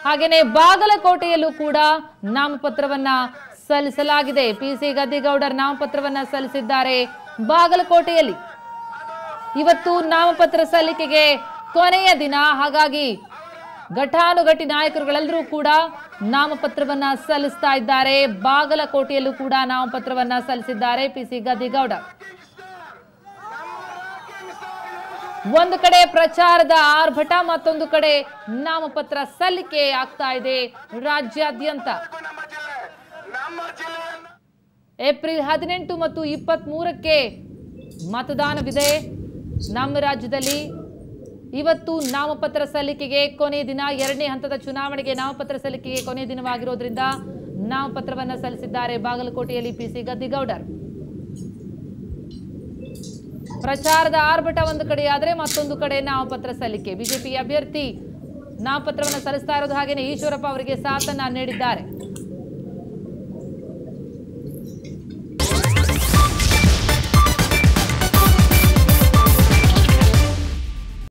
ಹಾಗೇನೆ ಬಾಗಲಕೋಟೆಯಲ್ಲೂ ಕೂಡ ನಾಮಪತ್ರವನ್ನ ಸಲ್ಲಿಸಲಾಗಿದೆ ಪಿ ಸಿ ಗದ್ದಿಗೌಡರ್ ನಾಮಪತ್ರವನ್ನ ಸಲ್ಲಿಸಿದ್ದಾರೆ ಬಾಗಲಕೋಟೆಯಲ್ಲಿ ಇವತ್ತು ನಾಮಪತ್ರ ಸಲ್ಲಿಕೆಗೆ ಕೊನೆಯ ದಿನ ಹಾಗಾಗಿ ಘಟಾನುಘಟಿ ನಾಯಕರುಗಳೆಲ್ಲರೂ ಕೂಡ ನಾಮಪತ್ರವನ್ನ ಸಲ್ಲಿಸ್ತಾ ಇದ್ದಾರೆ ಬಾಗಲಕೋಟೆಯಲ್ಲೂ ಕೂಡ ನಾಮಪತ್ರವನ್ನ ಸಲ್ಲಿಸಿದ್ದಾರೆ ಪಿ ಸಿ ಗದ್ದಿಗೌಡ ಒಂದು ಕಡೆ ಪ್ರಚಾರದ ಆರ್ಭಟ ಮತ್ತೊಂದು ಕಡೆ ನಾಮಪತ್ರ ಸಲ್ಲಿಕೆ ಆಗ್ತಾ ಇದೆ ರಾಜ್ಯಾದ್ಯಂತ ಏಪ್ರಿಲ್ ಹದಿನೆಂಟು ಮತ್ತು ಇಪ್ಪತ್ತ್ ಮೂರಕ್ಕೆ ಮತದಾನವಿದೆ ನಮ್ಮ ರಾಜ್ಯದಲ್ಲಿ ಇವತ್ತು ನಾಮಪತ್ರ ಸಲ್ಲಿಕೆಗೆ ಕೊನೆ ದಿನ ಎರಡನೇ ಹಂತದ ಚುನಾವಣೆಗೆ ನಾಮಪತ್ರ ಸಲ್ಲಿಕೆಗೆ ಕೊನೆ ದಿನವಾಗಿರೋದ್ರಿಂದ ನಾಮಪತ್ರವನ್ನ ಸಲ್ಲಿಸಿದ್ದಾರೆ ಬಾಗಲಕೋಟೆಯಲ್ಲಿ ಪಿಸಿ ಗದ್ದಿಗೌಡರ್ ಪ್ರಚಾರದ ಆರ್ಭಟ ಒಂದು ಕಡೆ ಆದರೆ ಮತ್ತೊಂದು ಕಡೆ ನಾಮಪತ್ರ ಸಲ್ಲಿಕೆ ಬಿಜೆಪಿ ಅಭ್ಯರ್ಥಿ ನಾಮಪತ್ರವನ್ನು ಸಲ್ಲಿಸ್ತಾ ಇರೋದು ಹಾಗೇನೆ ಈಶ್ವರಪ್ಪ ಅವರಿಗೆ ಸಾಥನ್ನ ನೀಡಿದ್ದಾರೆ